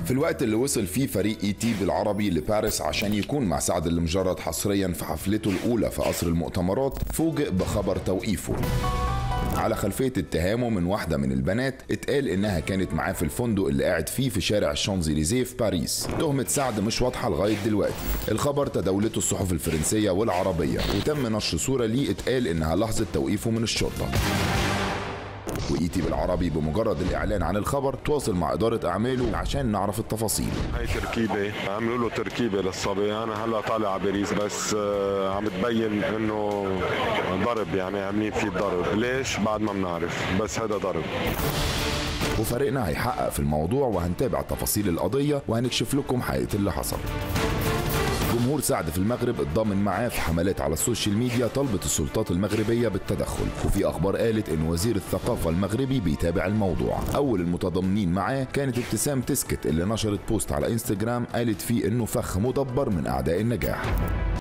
في الوقت اللي وصل فيه فريق اي تي بالعربي لباريس عشان يكون مع سعد المجرد حصريا في حفلته الأولى في قصر المؤتمرات فوجئ بخبر توقيفه على خلفية اتهامه من واحدة من البنات اتقال انها كانت معاه في الفندق اللي قاعد فيه في شارع الشانزليزيه في باريس تهمة سعد مش واضحة لغاية دلوقتي الخبر تداولته الصحف الفرنسية والعربية وتم نشر صورة ليه اتقال انها لحظة توقيفه من الشرطة وايتي بالعربي بمجرد الاعلان عن الخبر تواصل مع اداره اعماله عشان نعرف التفاصيل هاي تركيبه عملوا له تركيبه للصبي انا هلا طالع على باريس بس آه، عم تبين انه ضرب يعني عاملين فيه ضرب ليش بعد ما بنعرف بس هذا ضرب وفريقنا هيحقق في الموضوع وهنتابع تفاصيل القضيه وهنكشف لكم حقيقه اللي حصل جمهور سعد في المغرب اتضامن معاه في حملات على السوشيال ميديا طلبت السلطات المغربية بالتدخل وفي أخبار قالت إن وزير الثقافة المغربي بيتابع الموضوع أول المتضامنين معاه كانت ابتسام تسكت اللي نشرت بوست على انستجرام قالت فيه إنه فخ مدبر من أعداء النجاح